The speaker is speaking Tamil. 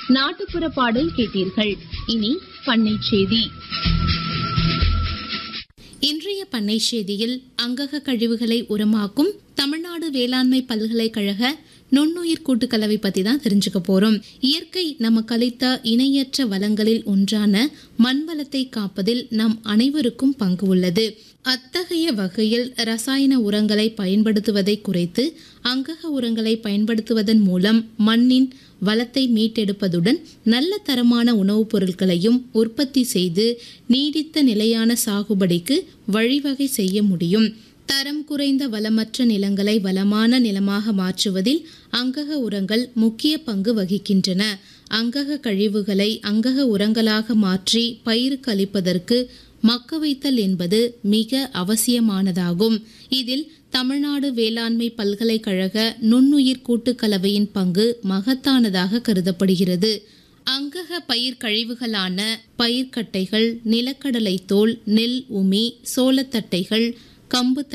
நாட்டுப்புற பாடல் கேட்டீர்கள் இனி பண்ணை செய்தி இன்றைய பண்ணை செய்தியில் அங்கக கழிவுகளை உரமாக்கும் தமிழ்நாடு வேளாண்மை பல்கலைக்கழக நுண்ணுயிர் கூட்டுக்கலவை பத்தி தான் தெரிஞ்சுக்க போறோம் இயற்கை நமக்கு அளித்த இணையற்ற வளங்களில் ஒன்றான மண் வளத்தை காப்பதில் நம் அனைவருக்கும் பங்கு உள்ளது அத்தகைய வகையில் ரசாயன உரங்களை பயன்படுத்துவதை குறைத்து அங்கக உரங்களை பயன்படுத்துவதன் மூலம் மண்ணின் வளத்தை மீட்டெடுப்பதுடன் நல்ல தரமான உணவுப் பொருட்களையும் உற்பத்தி செய்து நீடித்த நிலையான சாகுபடிக்கு வழிவகை செய்ய முடியும் தரம் குறைந்த வளமற்ற நிலங்களை வளமான நிலமாக மாற்றுவதில் அங்கக உரங்கள் முக்கிய பங்கு வகிக்கின்றன அங்கக கழிவுகளை அங்கக உரங்களாக மாற்றி பயிருக்கு அளிப்பதற்கு மக்க வைத்தல் என்பது மிக அவசியமானதாகும் இதில் தமிழ்நாடு வேளாண்மை பல்கலைக்கழக நுண்ணுயிர் கூட்டுக்கலவையின் பங்கு மகத்தானதாக கருதப்படுகிறது அங்கக பயிர் கழிவுகளான பயிர்க்கட்டைகள் நிலக்கடலை தோல் நெல் உமி சோளத்தட்டைகள் கம்பு